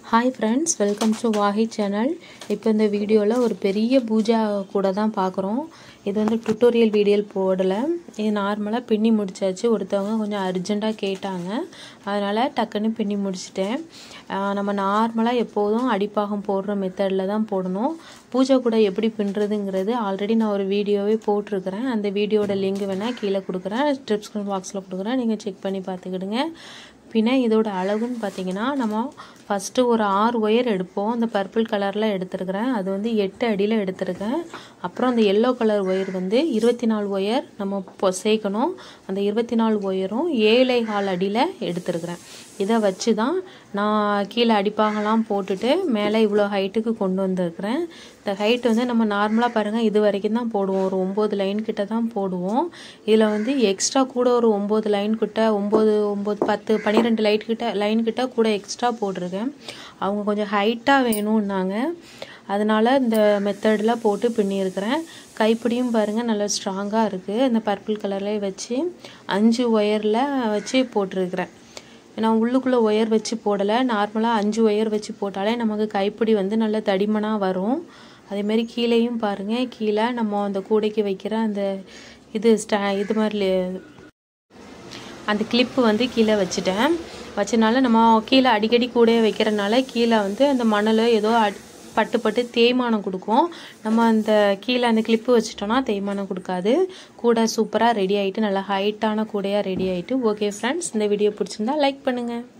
hi friends welcome to Vahi channel இப்போ இந்த வீடியோவில் ஒரு பெரிய பூஜா கூட தான் பார்க்குறோம் இது வந்து டுட்டோரியல் வீடியோ போடலை இது நார்மலாக பின்னி முடிச்சாச்சு ஒருத்தவங்க கொஞ்சம் அர்ஜெண்ட்டாக கேட்டாங்க அதனால் டக்குன்னு பின்னி முடிச்சிட்டேன் ஆஹ் நம்ம நார்மலாக எப்போதும் அடிப்பாகம் போடுற மெத்தடில் தான் போடணும் பூஜை கூட எப்படி பின்னுறதுங்கிறது ஆல்ரெடி நான் ஒரு வீடியோவே போட்டிருக்கிறேன் அந்த வீடியோட லிங்க் வேணால் கீழே கொடுக்குறேன் டிஸ்கிரிப்ஷன் பாக்ஸில் கொடுக்குறேன் நீங்கள் செக் பண்ணி பார்த்துக்கிடுங்க பின்ன இதோட அளவுன்னு பார்த்தீங்கன்னா நம்ம ஃபஸ்ட்டு ஒரு ஆறு ஒயர் எடுப்போம் அந்த பர்பிள் கலரில் எடுத்துருக்கிறேன் அது வந்து எட்டு அடியில் எடுத்திருக்கேன் அப்புறம் அந்த எல்லோ கலர் ஒயர் வந்து இருபத்தி நாலு ஒயர் நம்ம இப்போ சேர்க்கணும் அந்த இருபத்தி நாலு ஒயரும் ஏழை கால் அடியில் எடுத்திருக்கிறேன் இதை வச்சு தான் நான் கீழே அடிப்பாகலாம் போட்டுட்டு மேலே இவ்வளோ ஹைட்டுக்கு கொண்டு வந்திருக்கிறேன் இந்த ஹைட் வந்து நம்ம நார்மலாக பாருங்கள் இது வரைக்கும் தான் போடுவோம் ஒரு ஒம்பது லைன் கிட்ட தான் போடுவோம் இதில் வந்து எக்ஸ்ட்ரா கூட ஒரு ஒம்பது லைன் கிட்ட ஒம்பது ஒம்பது பத்து பன்னிரெண்டு லைட் கிட்ட லைன் கிட்ட கூட எக்ஸ்ட்ரா போட்டிருக்கேன் அவங்க கொஞ்சம் ஹைட்டாக வேணும்னாங்க அதனால் இந்த மெத்தடில் போட்டு பின்னியிருக்கிறேன் கைப்பிடியும் பாருங்கள் நல்லா ஸ்ட்ராங்காக இருக்குது இந்த பர்பிள் கலர்லேயே வச்சு அஞ்சு ஒயரில் வச்சு போட்டிருக்கிறேன் நான் உள்ளுக்குள்ளே ஒயர் வச்சு போடலை நார்மலாக அஞ்சு ஒயர் வச்சு போட்டாலே நமக்கு கைப்பிடி வந்து நல்ல தடிமனாக வரும் அதேமாரி கீழேயும் பாருங்கள் கீழே நம்ம அந்த கூடைக்கு வைக்கிற அந்த இது ஸ்டா இது மாதிரி அந்த கிளிப்பு வந்து கீழே வச்சுட்டேன் வச்சனால நம்ம கீழே அடிக்கடி கூடையை வைக்கிறனால கீழே வந்து அந்த மணல் ஏதோ அடி பட்டு பட்டு தேய்மானம் கொடுக்கும் நம்ம அந்த கீழே அந்த கிளிப்பு வச்சிட்டோம்னா தேய்மானம் கொடுக்காது கூடை சூப்பராக ரெடி ஆகிட்டு நல்லா ஹைட்டான கூடையாக ரெடி ஆகிட்டு ஓகே ஃப்ரெண்ட்ஸ் இந்த வீடியோ பிடிச்சிருந்தா லைக் பண்ணுங்கள்